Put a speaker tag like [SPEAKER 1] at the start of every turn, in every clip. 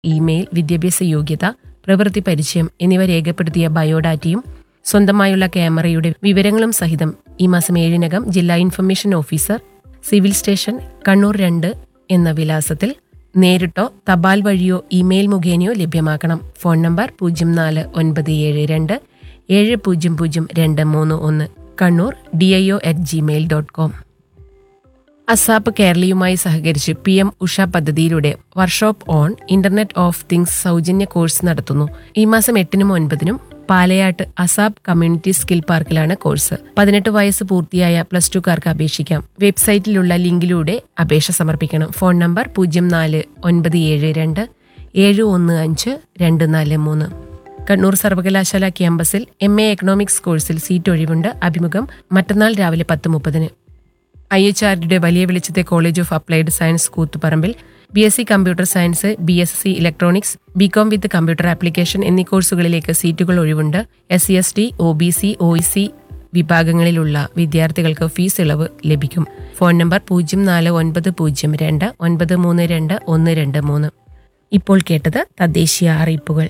[SPEAKER 1] email വിദ്യാഭ്യാസ യോഗ്യത പ്രവൃത്തി പരിചയം എന്നിവ രേഖപ്പെടുത്തിയ ബയോഡാറ്റയും സ്വന്തമായുള്ള ക്യാമറയുടെ വിവരങ്ങളും സഹിതം ഈ മാസം ഏഴിനകം ജില്ലാ information officer civil station Kannur രണ്ട് എന്ന വിലാസത്തിൽ നേരിട്ടോ തപാൽ വഴിയോ ഇമെയിൽ മുഖേനയോ ലഭ്യമാക്കണം ഫോൺ നമ്പർ പൂജ്യം നാല് ഒൻപത് ഏഴ് രണ്ട് ഏഴ് പൂജ്യം പൂജ്യം രണ്ട് മൂന്ന് ഒന്ന് Kannur D I O at Gmail dot com ASAP കേരളയുമായി സഹകരിച്ച് പി എം ഉഷ പദ്ധതിയിലൂടെ workshop on internet of things സൗജന്യ കോഴ്സ് നടത്തുന്നു ഈ മാസം എട്ടിനും ഒൻപതിനും പാലയാട്ട് അസാബ് കമ്മ്യൂണിറ്റി സ്കിൽ പാർക്കിലാണ് കോഴ്സ് പതിനെട്ട് വയസ്സ് പൂർത്തിയായ പ്ലസ് ടുക്കാർക്ക് അപേക്ഷിക്കാം വെബ്സൈറ്റിലുള്ള ലിങ്കിലൂടെ അപേക്ഷ സമർപ്പിക്കണം ഫോൺ നമ്പർ പൂജ്യം നാല് ഒൻപത് ഏഴ് രണ്ട് ഏഴ് ഒന്ന് അഞ്ച് രണ്ട് നാല് മൂന്ന് കണ്ണൂർ സർവകലാശാല ക്യാമ്പസിൽ എം എ എക്കണോമിക്സ് കോഴ്സിൽ സീറ്റ് ഒഴിവുണ്ട് അഭിമുഖം മറ്റന്നാൾ രാവിലെ പത്ത് മുപ്പതിന് ഐ എച്ച് ആർ ഡിയുടെ വലിയ വെളിച്ചത്തെ കോളേജ് ഓഫ് അപ്ലൈഡ് സയൻസ് കൂത്തുപറമ്പിൽ B S C computer science B S C electronics B Com with computer application എന്നീ കോഴ്സുകളിലേക്ക് സീറ്റുകൾ ഒഴിവുണ്ട് S C S T O B C O E C വിഭാഗങ്ങളിലുള്ള വിദ്യാർത്ഥികൾക്ക് ഫീസ് ഇളവ് ലഭിക്കും ഫോൺ നമ്പർ പൂജ്യം നാല് ഒൻപത് പൂജ്യം രണ്ട് ഒൻപത് മൂന്ന് രണ്ട് ഒന്ന് രണ്ട് മൂന്ന് ഇപ്പോൾ കേട്ടത് തദ്ദേശീയ അറിയിപ്പുകൾ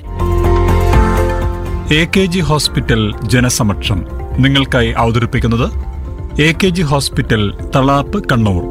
[SPEAKER 2] എ കെ ജി ഹോസ്പിറ്റൽ ജനസമക്ഷം നിങ്ങൾക്കായി അവതരിപ്പിക്കുന്നത് A K G hospital Thalap Kannur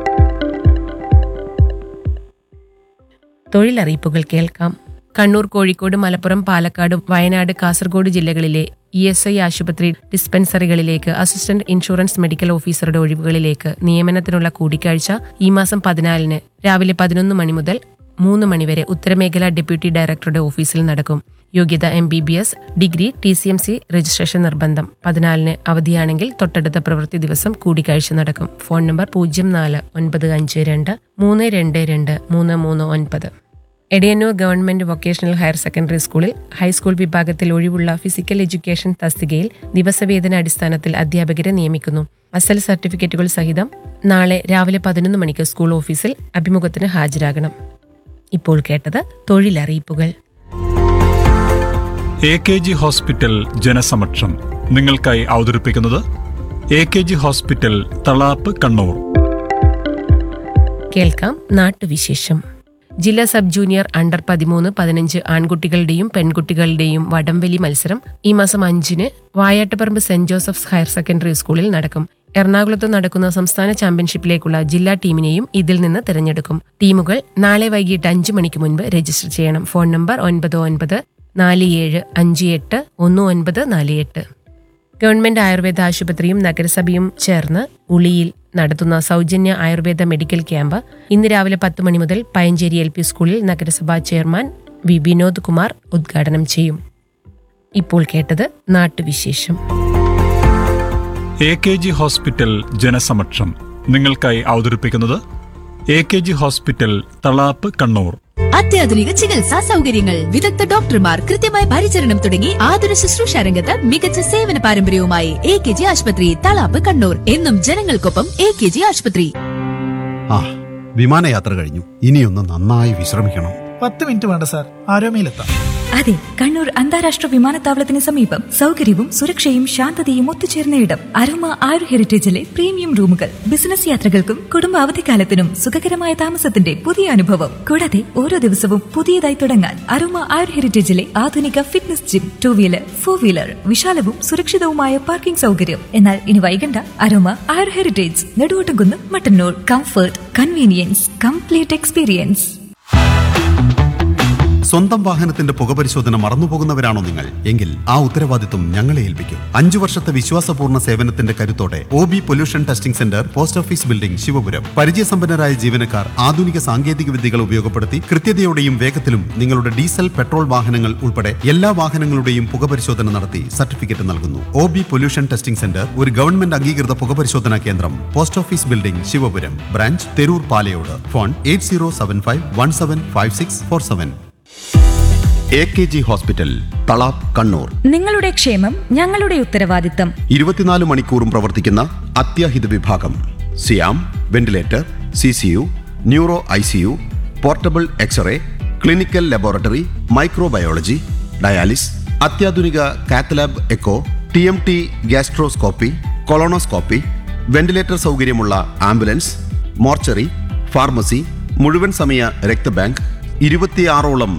[SPEAKER 1] തൊഴിലറിയിപ്പുകൾ കേൾക്കാം കണ്ണൂർ കോഴിക്കോട് മലപ്പുറം പാലക്കാട് വയനാട് കാസർഗോഡ് ജില്ലകളിലെ ഇ എസ് ഐ ആശുപത്രി ഡിസ്പെൻസറികളിലേക്ക് അസിസ്റ്റന്റ് ഇൻഷുറൻസ് മെഡിക്കൽ ഓഫീസറുടെ ഒഴിവുകളിലേക്ക് നിയമനത്തിനുള്ള കൂടിക്കാഴ്ച ഈ മാസം പതിനാലിന് രാവിലെ പതിനൊന്ന് മണി മുതൽ മൂന്ന് മണിവരെ ഉത്തരമേഖല ഡെപ്യൂട്ടി ഡയറക്ടറുടെ ഓഫീസിൽ നടക്കും യോഗ്യത M B B S degree T C M C registration നിർബന്ധം പതിനാലിന് അവധിയാണെങ്കിൽ തൊട്ടടുത്ത പ്രവൃത്തി ദിവസം കൂടിക്കാഴ്ച നടക്കും ഫോൺ നമ്പർ പൂജ്യം നാല് ഒൻപത് അഞ്ച് രണ്ട് മൂന്ന് രണ്ട് രണ്ട് മൂന്ന് മൂന്ന് ഒൻപത് Edayannur government vocational higher secondary സ്കൂളിൽ ഹൈസ്കൂൾ വിഭാഗത്തിൽ ഒഴിവുള്ള ഫിസിക്കൽ എഡ്യൂക്കേഷൻ തസ്തികയിൽ ദിവസവേതന അടിസ്ഥാനത്തിൽ അധ്യാപകരെ നിയമിക്കുന്നു അസൽ സർട്ടിഫിക്കറ്റുകൾ സഹിതം നാളെ രാവിലെ പതിനൊന്ന് മണിക്ക് സ്കൂൾ ഓഫീസിൽ അഭിമുഖത്തിന് ഹാജരാകണം ഇപ്പോൾ കേട്ടത് തൊഴിലറിയിപ്പുകൾ
[SPEAKER 2] എ കെ ജി ഹോസ്പിറ്റൽ ജനസമക്ഷം നിങ്ങൾക്കായി അവതരിപ്പിക്കുന്നത് A K G hospital Thalap Kannur
[SPEAKER 1] കേൾക്കാം നാട്ടുവിശേഷം ജില്ലാ സബ് ജൂനിയർ അണ്ടർ പതിമൂന്ന് പതിനഞ്ച് ആൺകുട്ടികളുടെയും പെൺകുട്ടികളുടെയും വടംവലി മത്സരം ഈ മാസം അഞ്ചിന് Vayattuparamba saint Joseph's higher secondary സ്കൂളിൽ നടക്കും എറണാകുളത്ത് നടക്കുന്ന സംസ്ഥാന ചാമ്പ്യൻഷിപ്പിലേക്കുള്ള ജില്ലാ ടീമിനെയും ഇതിൽ നിന്ന് തിരഞ്ഞെടുക്കും ടീമുകൾ നാളെ വൈകിട്ട് അഞ്ചു മണിക്ക് മുൻപ് രജിസ്റ്റർ ചെയ്യണം ഫോൺ നമ്പർ ഒൻപത് ഒൻപത് നാല് ഏഴ് അഞ്ച് എട്ട് ഒന്ന് ഒൻപത് നാല് എട്ട് ഗവൺമെന്റ് ആയുർവേദ ആശുപത്രിയും നഗരസഭയും ചേർന്ന് ഉളിയിൽ നടത്തുന്ന സൗജന്യ ആയുർവേദ മെഡിക്കൽ ക്യാമ്പ് ഇന്ന് രാവിലെ പത്ത് മണി മുതൽ പയഞ്ചേരി എൽ പി സ്കൂളിൽ നഗരസഭാ ചെയർമാൻ വി വിനോദ് കുമാർ ഉദ്ഘാടനം ചെയ്യും ഇപ്പോൾ കേട്ടത് നാട്ടുവിശേഷം
[SPEAKER 2] എ കെ ജി ഹോസ്പിറ്റൽ ജനസമക്ഷം നിങ്ങൾക്കായി അവതരിപ്പിക്കുന്നത് A K G hospital Thalap Kannur
[SPEAKER 3] അത്യാധുനിക ചികിത്സാ സൗകര്യങ്ങൾ വിദഗ്ധ ഡോക്ടർമാർ കൃത്യമായ പരിചരണം തുടങ്ങി ആതുര ശുശ്രൂഷ രംഗത്ത് മികച്ച സേവന പാരമ്പര്യവുമായി എ കെ ജി ആശുപത്രി തളാപ്പ് കണ്ണൂർ എന്നും ജനങ്ങൾക്കൊപ്പം എ കെ ജി ആശുപത്രി
[SPEAKER 4] ആ വിമാനയാത്ര കഴിഞ്ഞു ഇനിയൊന്ന് നന്നായി വിശ്രമിക്കണം
[SPEAKER 5] പത്ത് മിനിറ്റ് വേണ്ട സാർ ആരോമയിലെത്താം
[SPEAKER 6] അതെ കണ്ണൂർ അന്താരാഷ്ട്ര വിമാനത്താവളത്തിന് സമീപം സൗകര്യവും സുരക്ഷയും ശാന്തതയും ഒത്തുചേർന്ന ഇടം അരോമ ആയുർ ഹെറിറ്റേജിലെ പ്രീമിയം റൂമുകൾ ബിസിനസ് യാത്രകൾക്കും കുടുംബ അവധിക്കാലത്തിനും സുഖകരമായ താമസത്തിന്റെ പുതിയ അനുഭവം കൂടാതെ ഓരോ ദിവസവും പുതിയതായി തുടങ്ങാൻ അരോമ ആയുർ ഹെറിറ്റേജിലെ ആധുനിക fitness gym two wheeler four wheeler വിശാലവും സുരക്ഷിതവുമായ പാർക്കിംഗ് സൗകര്യം എന്നാൽ ഇനി വൈകണ്ട aroma Ayur heritage Neduvottumkunnu Mattannur comfort convenience complete experience
[SPEAKER 4] സ്വന്തം വാഹനത്തിന്റെ പുകപരിശോധന മറന്നുപോകുന്നവരാണോ നിങ്ങൾ എങ്കിൽ ആ ഉത്തരവാദിത്വം ഞങ്ങളെ ഏൽപ്പിക്കും അഞ്ചു വർഷത്തെ വിശ്വാസപൂർണ്ണ സേവനത്തിന്റെ കരുത്തോടെ O B pollution testing centre post office building Sivapuram പരിചയസമ്പന്നരായ ജീവനക്കാർ ആധുനിക സാങ്കേതിക വിദ്യകൾ ഉപയോഗപ്പെടുത്തി കൃത്യതയോടെയും വേഗത്തിലും നിങ്ങളുടെ ഡീസൽ പെട്രോൾ വാഹനങ്ങൾ ഉൾപ്പെടെ എല്ലാ വാഹനങ്ങളുടെയും പുകപരിശോധന നടത്തി സർട്ടിഫിക്കറ്റ് നൽകുന്നു O B pollution testing centre ഒരു ഗവൺമെന്റ് അംഗീകൃത പുകപരിശോധനാ കേന്ദ്രം post office building Sivapuram branch Theroor Palayode phone eight zero seven five one seven five six four seven A K G hospital Thalap Kannur
[SPEAKER 6] നിങ്ങളുടെ ക്ഷേമം ഞങ്ങളുടെ ഉത്തരവാദിത്തം
[SPEAKER 4] ഇരുപത്തിനാല് മണിക്കൂറും പ്രവർത്തിക്കുന്ന അത്യാഹിത വിഭാഗം സിയാം ventilator C C U neuro I C U portable X ray clinical laboratory microbiology dialysis അത്യാധുനിക cath lab echo T M T gastroscopy colonoscopy ventilator സൗകര്യമുള്ള ആംബുലൻസ് മോർച്ചറി ഫാർമസി മുഴുവൻ സമയ രക്തബാങ്ക് ഇരുപത്തിയാറോളം